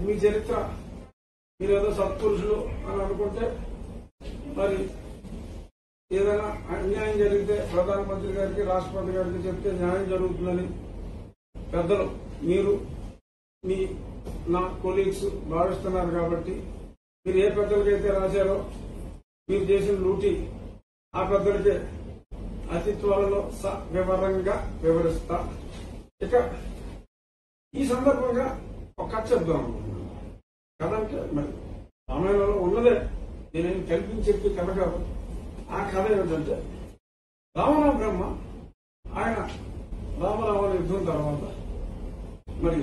మీ చరిత్ర మీరు ఏదో సత్పురుషులు అని అనుకుంటే మరి ఏదైనా అన్యాయం జరిగితే ప్రధానమంత్రి గారికి రాష్ట్రపతి గారికి చెప్తే న్యాయం జరుగుతుందని పెద్దలు మీరు మీ నా కొలీగ్స్ భావిస్తున్నారు కాబట్టి మీరు ఏ పెద్దలకైతే రాశారో మీరు చేసిన లూటి ఆ పెద్దలకే అతి త్వరలో స వివరంగా వివరిస్తా ఇక ఈ సందర్భంగా ఒక కథ చెప్దాం అనుకుంటున్నాను కథ అంటే మరి రామాయణంలో ఉన్నదే నేనేం కల్పించి చెప్పి కథ కాదు ఆ కథ ఏమిటంటే రావణ బ్రహ్మ ఆయన రామరావణ యుద్ధం తర్వాత మరి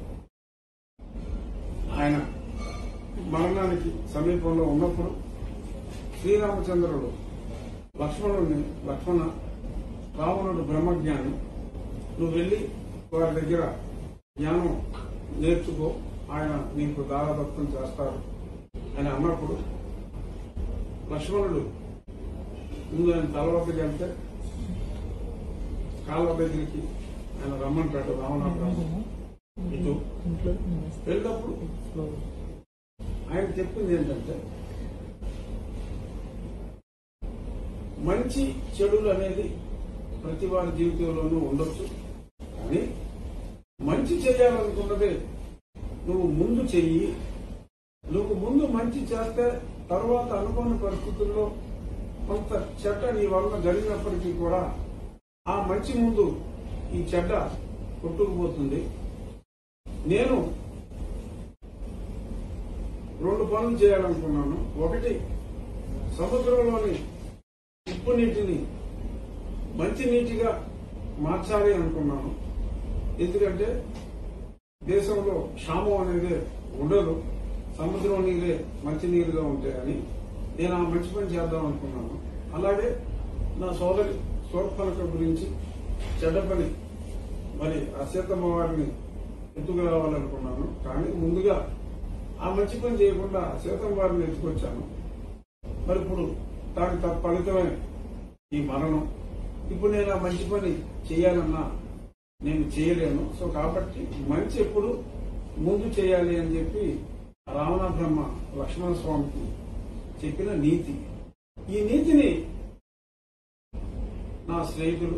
ఆయన మరణానికి సమీపంలో ఉన్నప్పుడు శ్రీరామచంద్రుడు లక్ష్మణుడిని లక్ష్మణ రావణుడు బ్రహ్మజ్ఞాని నువ్వు వెళ్ళి వారి దగ్గర జ్ఞానం నేర్చుకో ఆయన నీకు దారదత్తం చేస్తారు అని అన్నప్పుడు లక్ష్మణుడు ముందు ఆయన తల వద్దకు వెళ్తే కాళ్ళ దగ్గరికి ఆయన రమ్మంటాడు రావణ బ్రహ్మ ఇటు వెళ్ళినప్పుడు ఆయన చెప్పింది ఏంటంటే మంచి చెడులు అనేది ప్రతి వారి జీవితంలోనూ ఉండొచ్చు కానీ మంచి చేయాలనుకున్నదే నువ్వు ముందు చెయ్యి నువ్వు ముందు మంచి చేస్తే తర్వాత అనుకోని పరిస్థితుల్లో కొంత చెడ్డ నీ వలన జరిగినప్పటికీ కూడా ఆ మంచి ముందు ఈ చెడ్డ కొట్టుకుపోతుంది నేను రెండు పనులు చేయాలనుకున్నాను ఒకటి సముద్రంలోని ఉప్పు నీటిని మంచి నీటిగా మార్చాలి అనుకున్నాను ఎందుకంటే దేశంలో క్షామం అనేది ఉండదు సముద్రం నీరే మంచి నీరుగా ఉంటాయని నేను ఆ మంచి పని చేద్దాం అనుకున్నాను అలాగే నా సోదరి శోర్పలక గురించి చెడ్డ పని మరి ఆ సీతమ్మ వారిని ఎత్తుకు రావాలనుకున్నాను కానీ ముందుగా ఆ మంచి పని చేయకుండా సీతమ్మ వారిని ఎత్తుకొచ్చాను మరి ఇప్పుడు దానికి తప్ప ఫలితమే ఈ మరణం ఇప్పుడు నేను ఆ మంచి పని చేయాలన్నా నేను చేయలేను సో కాబట్టి మంచి ఎప్పుడు ముందు చేయాలి అని చెప్పి రావణ బ్రహ్మ లక్ష్మణ స్వామికి చెప్పిన నీతి ఈ నీతిని నా స్నేహితులు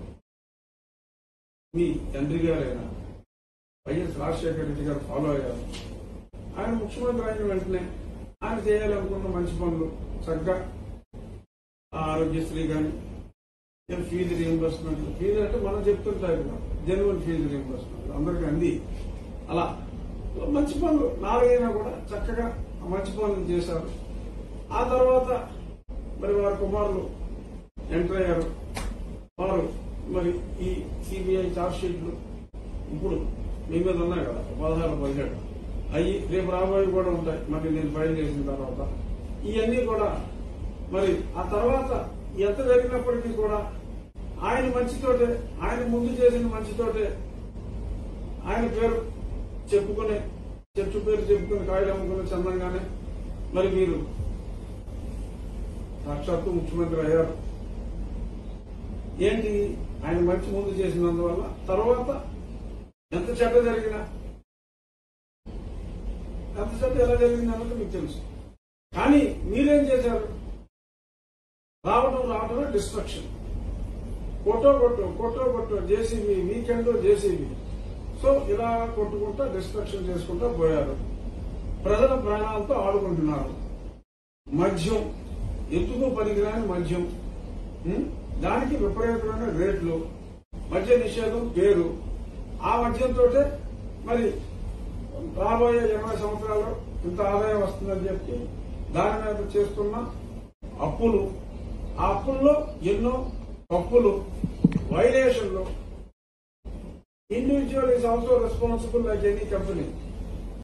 మీ తండ్రి గారైన వైఎస్ రాజశేఖర రెడ్డి గారు ఫాలో అయ్యారు ఆయన ముఖ్యమంత్రి అయిన వెంటనే ఆయన చేయాలనుకున్న మంచి పనులు చక్కగా ఆ ఆరోగ్యశ్రీ కానీ ఫీజు రీఎంబర్స్మెంట్ ఫీజు అంటే మనం చెప్తుంటాయి కదా జెన్యున్ ఫీజు రీఎంబర్స్మెంట్ అందరికీ అంది అలా మంచి పనులు నాలుగైనా కూడా చక్కగా ఆ మంచి పనులు చేశారు ఆ తర్వాత మరి వారి కుమారులు ఎంటర్ అయ్యారు వారు మరి ఈ సిబిఐ చార్జ్ షీట్లు ఇప్పుడు మీ మీద ఉన్నాయి కదా పదహారు పదిహేడు అవి రేపు రాబోయే కూడా ఉంటాయి మరి నేను ఫైల్ చేసిన తర్వాత ఇవన్నీ కూడా మరి ఆ తర్వాత ఎంత జరిగినప్పటికీ కూడా ఆయన మంచితోటే ఆయన ముందు చేసిన మంచితోటే ఆయన పేరు చెప్పుకునే చెట్టు పేరు చెప్పుకుని కాయలు అమ్ముకునే చందంగానే మరి మీరు సాక్షాత్తు ముఖ్యమంత్రి అయ్యారు ఏంటి ఆయన మంచి ముందు చేసినందువల్ల తర్వాత ఎంత చెడ్డ జరిగినా ఎంత చెడ్డ ఎలా జరిగింది అన్నది మీకు తెలుసు కానీ మీరేం చేశారు రావడం రావడమే డిస్ట్రక్షన్ కొట్టో కొట్టు కొట్టో కొట్టు జేసీబీ వీకెండ్ జేసీబీ సో ఇలా కొట్టుకుంటా డిస్ట్రక్షన్ చేసుకుంటా పోయారు ప్రజల ప్రాణాలతో ఆడుకుంటున్నారు మద్యం ఎందుకు పనికిరాని మద్యం ఉం? దానికి విపరీతమైన రేట్లు మద్య నిషేధం పేరు ఆ మద్యంతో మరి రాబోయే ఇరవై సంవత్సరాలు ఇంత ఆదాయం వస్తుందని చెప్పి దాని మీద చేస్తున్న అప్పులు ఆ అప్పుల్లో ఎన్నో తప్పులు వైలేషన్లు individual is also responsible like any company